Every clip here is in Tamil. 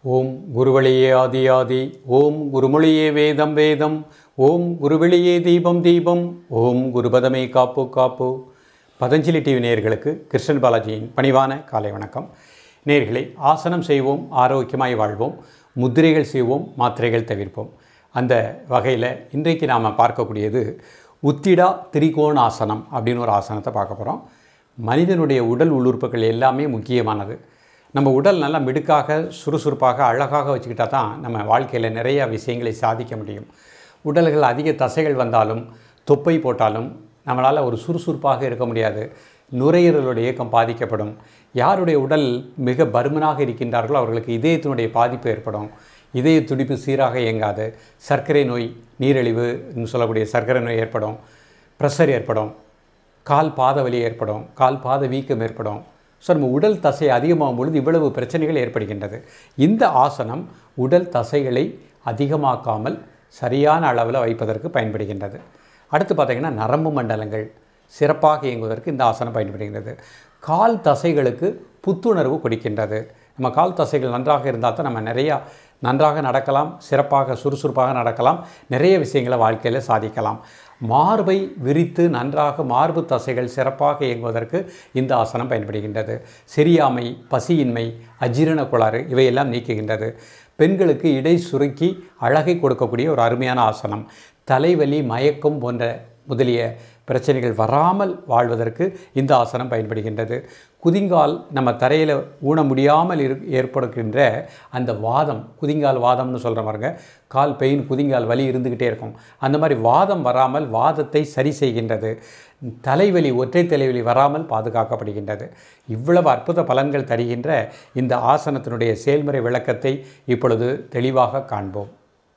ஓம் குருவழியே ஆதி ஆதி ஓம் குருமொழியே வேதம் வேதம் ஓம் குருவெளியே தீபம் தீபம் ஓம் குருபதமே காப்பு காப்பு பதஞ்சலி டிவி நேயர்களுக்கு கிருஷ்ணன் பாலாஜியின் பணிவான காலை வணக்கம் நேயர்களே ஆசனம் செய்வோம் ஆரோக்கியமாய் வாழ்வோம் முத்திரைகள் செய்வோம் மாத்திரைகள் தவிர்ப்போம் அந்த வகையில் இன்றைக்கு நாம் பார்க்கக்கூடியது உத்திடா திரிகோணாசனம் அப்படின்னு ஒரு ஆசனத்தை பார்க்க போகிறோம் மனிதனுடைய உடல் உள்ளுறுப்புகள் எல்லாமே முக்கியமானது நம்ம உடல் நல்லா மிடுக்காக சுறுசுறுப்பாக அழகாக வச்சுக்கிட்டா தான் நம்ம வாழ்க்கையில் நிறைய விஷயங்களை சாதிக்க முடியும் உடல்கள் அதிக தசைகள் வந்தாலும் தொப்பை போட்டாலும் நம்மளால் ஒரு சுறுசுறுப்பாக இருக்க முடியாது நுரையீரலுடைய இயக்கம் பாதிக்கப்படும் யாருடைய உடல் மிக பருமனாக இருக்கின்றார்களோ அவர்களுக்கு இதயத்தினுடைய பாதிப்பு ஏற்படும் இதய துடிப்பு சீராக இயங்காது சர்க்கரை நோய் நீரிழிவு சொல்லக்கூடிய சர்க்கரை நோய் ஏற்படும் ப்ரெஷர் ஏற்படும் கால் பாத வலி ஏற்படும் கால் பாத வீக்கம் ஏற்படும் ஸோ நம்ம உடல் தசை அதிகமாகும் பொழுது இவ்வளவு பிரச்சனைகள் ஏற்படுகின்றது இந்த ஆசனம் உடல் தசைகளை அதிகமாக்காமல் சரியான அளவில் வைப்பதற்கு பயன்படுகின்றது அடுத்து பார்த்திங்கன்னா நரம்பு மண்டலங்கள் சிறப்பாக இயங்குவதற்கு இந்த ஆசனம் பயன்படுகின்றது கால் தசைகளுக்கு புத்துணர்வு கொடுக்கின்றது நம்ம கால் தசைகள் நன்றாக இருந்தால் தான் நம்ம நிறையா நன்றாக நடக்கலாம் சிறப்பாக சுறுசுறுப்பாக நடக்கலாம் நிறைய விஷயங்களை வாழ்க்கையில் சாதிக்கலாம் மார்பை விரித்து நன்றாக மார்பு தசைகள் சிறப்பாக இயங்குவதற்கு இந்த ஆசனம் பயன்படுகின்றது செரியாமை பசியின்மை அஜீரண கோளாறு இவையெல்லாம் நீக்குகின்றது பெண்களுக்கு இடை சுருக்கி அழகை கொடுக்கக்கூடிய ஒரு அருமையான ஆசனம் தலைவலி மயக்கம் போன்ற முதலிய பிரச்சனைகள் வராமல் வாழ்வதற்கு இந்த ஆசனம் பயன்படுகின்றது குதிங்கால் நம்ம தரையில் ஊன முடியாமல் இரு ஏற்படுகின்ற அந்த வாதம் குதிங்கால் வாதம்னு சொல்கிற பாருங்க கால் பெயின் குதிங்கால் வலி இருந்துக்கிட்டே இருக்கும் அந்த மாதிரி வாதம் வராமல் வாதத்தை சரி செய்கின்றது தலைவலி ஒற்றை தலைவலி வராமல் பாதுகாக்கப்படுகின்றது இவ்வளவு அற்புத பலன்கள் தருகின்ற இந்த ஆசனத்தினுடைய செயல்முறை விளக்கத்தை இப்பொழுது தெளிவாக காண்போம்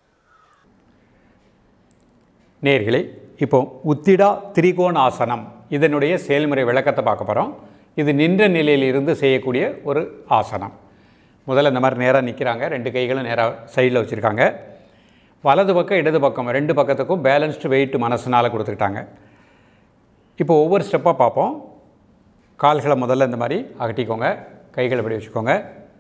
நேர்களே இப்போ உத்திடா திரிகோண ஆசனம் இதனுடைய செயல்முறை விளக்கத்தை பார்க்க போகிறோம் இது நின்ற நிலையில் இருந்து செய்யக்கூடிய ஒரு ஆசனம் முதல்ல இந்த மாதிரி நேராக நிற்கிறாங்க ரெண்டு கைகளும் நேராக சைடில் வச்சுருக்காங்க வலது பக்கம் இடது பக்கம் ரெண்டு பக்கத்துக்கும் பேலன்ஸ்டு வெயிட் மனசுனால் கொடுத்துக்கிட்டாங்க இப்போ ஒவ்வொரு ஸ்டெப்பாக பார்ப்போம் கால்களை முதல்ல இந்த மாதிரி அகட்டிக்கோங்க கைகளை இப்படி வச்சுக்கோங்க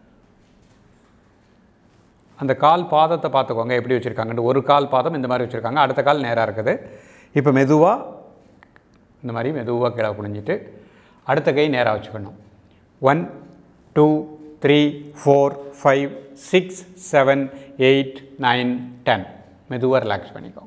அந்த கால் பாதத்தை பார்த்துக்கோங்க எப்படி வச்சுருக்காங்கன்ட்டு ஒரு கால் பாதம் இந்த மாதிரி வச்சுருக்காங்க அடுத்த கால் நேராக இருக்குது இப்போ மெதுவாக இந்த மாதிரி மெதுவாக கீழே குனிஞ்சிட்டு அடுத்த கை நேராக வச்சுக்கணும் one two three four five six seven eight nine ten மெதுவாக ரிலாக்ஸ் பண்ணிக்கோங்க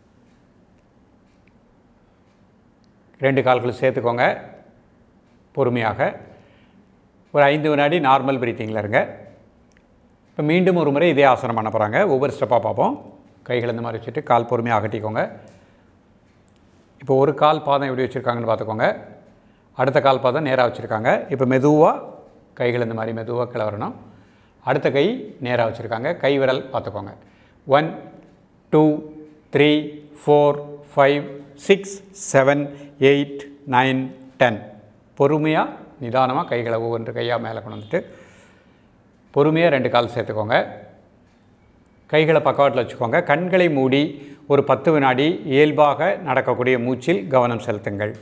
ரெண்டு கால்களும் சேர்த்துக்கோங்க பொறுமையாக ஒரு ஐந்து வினாடி நார்மல் பிரீத்திங்கில் இருங்க இப்போ மீண்டும் ஒரு முறை இதே ஆசனம் பண்ண போகிறாங்க ஒவ்வொரு ஸ்டெப்பாக பார்ப்போம் கைகள் இந்த மாதிரி வச்சுட்டு கால் பொறுமையாக அகட்டிக்கோங்க இப்போ ஒரு கால் பாதம் எப்படி வச்சுருக்காங்கன்னு பார்த்துக்கோங்க அடுத்த கால் பாதம் நேராக வச்சுருக்காங்க இப்போ மெதுவாக கைகள் இந்த மாதிரி மெதுவாக கீழே வரணும் அடுத்த கை நேராக வச்சுருக்காங்க கை விரல் பார்த்துக்கோங்க one two three four five six seven eight nine ten பொறுமையாக நிதானமாக கைகளை ஒவ்வொன்று கையாக மேலே கொண்டு வந்துட்டு பொறுமையாக ரெண்டு கால் சேர்த்துக்கோங்க கைகளை பக்கவாட்டில் வச்சுக்கோங்க கண்களை மூடி ஒரு பத்து வினாடி இயல்பாக நடக்கக்கூடிய மூச்சில் கவனம் செலுத்துங்கள்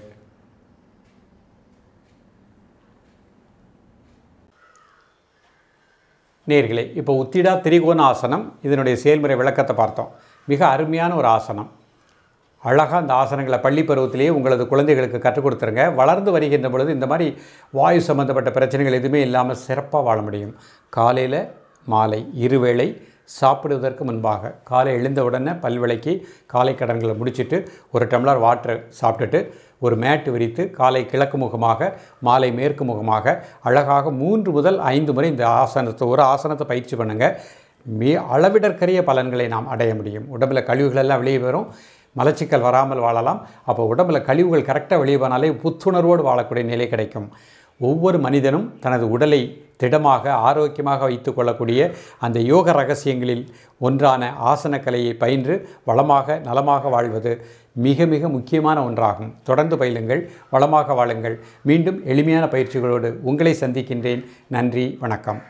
நேர்களே இப்போ உத்திடா திரிகோண ஆசனம் இதனுடைய செயல்முறை விளக்கத்தை பார்த்தோம் மிக அருமையான ஒரு ஆசனம் அழகாக அந்த ஆசனங்களை பள்ளி பருவத்திலேயே உங்களது குழந்தைகளுக்கு கற்றுக் கொடுத்துருங்க வளர்ந்து வருகின்ற பொழுது இந்த மாதிரி வாயு சம்மந்தப்பட்ட பிரச்சனைகள் எதுவுமே இல்லாமல் சிறப்பாக வாழ முடியும் காலையில் மாலை இருவேளை சாப்பிடுவதற்கு முன்பாக காலை எழுந்த உடனே பல்விளைக்கு காலை கடன்களை முடிச்சுட்டு ஒரு டம்ளர் வாட்டர் சாப்பிட்டுட்டு ஒரு மேட்டு விரித்து காலை கிழக்கு முகமாக மாலை மேற்கு முகமாக அழகாக மூன்று முதல் ஐந்து முறை இந்த ஆசனத்தை ஒரு ஆசனத்தை பயிற்சி பண்ணுங்கள் மீ அளவிடற்கரிய பலன்களை நாம் அடைய முடியும் உடம்பில் கழிவுகள் எல்லாம் வெளியே வரும் மலச்சிக்கல் வராமல் வாழலாம் அப்போ உடம்பில் கழிவுகள் கரெக்டாக வெளியே போனாலே புத்துணர்வோடு வாழக்கூடிய நிலை கிடைக்கும் ஒவ்வொரு மனிதனும் தனது உடலை திடமாக ஆரோக்கியமாக வைத்து கொள்ளக்கூடிய அந்த யோக ரகசியங்களில் ஒன்றான ஆசனக்கலையை பயின்று வளமாக நலமாக வாழ்வது மிக மிக முக்கியமான ஒன்றாகும் தொடர்ந்து பயிலுங்கள் வளமாக வாழுங்கள் மீண்டும் எளிமையான பயிற்சிகளோடு உங்களை சந்திக்கின்றேன் நன்றி வணக்கம்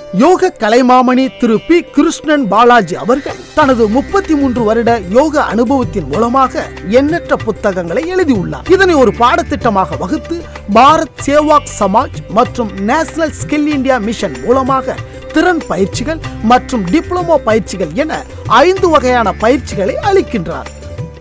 யோக கலைமாமணி திரு பி கிருஷ்ணன் பாலாஜி அவர்கள் தனது முப்பத்தி மூன்று வருட யோக அனுபவத்தின் மூலமாக எண்ணற்ற புத்தகங்களை எழுதியுள்ளார் இதனை ஒரு பாடத்திட்டமாக வகுத்து பாரத் சேவாக் சமாஜ் மற்றும் நேஷனல் ஸ்கில் இந்தியா மிஷன் மூலமாக திறன் பயிற்சிகள் மற்றும் டிப்ளமோ பயிற்சிகள் என ஐந்து வகையான பயிற்சிகளை அளிக்கின்றார்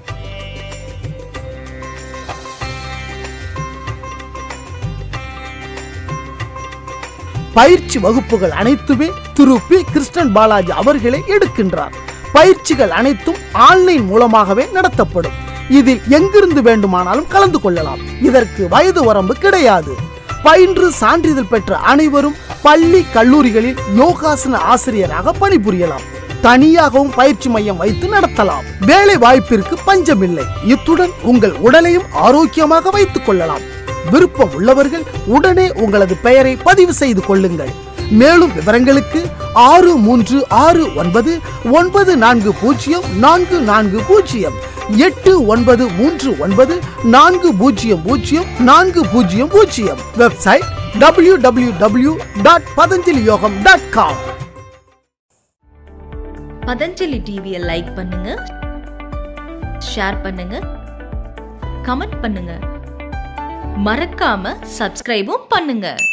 பயிற்சி வகுப்புகள் அனைத்துமே திரு பி கிருஷ்ணன் பாலாஜி அவர்களே எடுக்கின்றார் பயிற்சிகள் அனைத்தும் ஆன்லைன் மூலமாகவே நடத்தப்படும் இதில் எங்கிருந்து வேண்டுமானாலும் கலந்து கொள்ளலாம் இதற்கு வயது வரம்பு கிடையாது பயின்று சான்றிதழ் பெற்ற அனைவரும் பள்ளி கல்லூரிகளில் யோகாசன ஆசிரியராக பணிபுரியலாம் தனியாகவும் பயிற்சி மையம் வைத்து நடத்தலாம் வேலை வாய்ப்பிற்கு பஞ்சமில்லை இத்துடன் உங்கள் உடலையும் ஆரோக்கியமாக வைத்துக் கொள்ளலாம் விருப்பம் உள்ளவர்கள் உடனே உங்களது பெயரை பதிவு செய்து கொள்ளுங்கள் மேலும் விவரங்களுக்கு ஆறு மூன்று ஆறு ஒன்பது ஒன்பது நான்கு பூஜ்ஜியம் நான்கு நான்கு பூஜ்ஜியம் எட்டு ஒன்பது மூன்று ஒன்பது நான்கு பூஜ்ஜியம் பூஜ்ஜியம் நான்கு பூஜ்ஜியம் பூஜ்ஜியம் website W W W dot Patanjali Yogam dot com Patanjali டிவியை லைக் பண்ணுங்க ஷேர் பண்ணுங்க கமெண்ட் பண்ணுங்க மறக்காம சப்ஸ்கிரைபும் பண்ணுங்க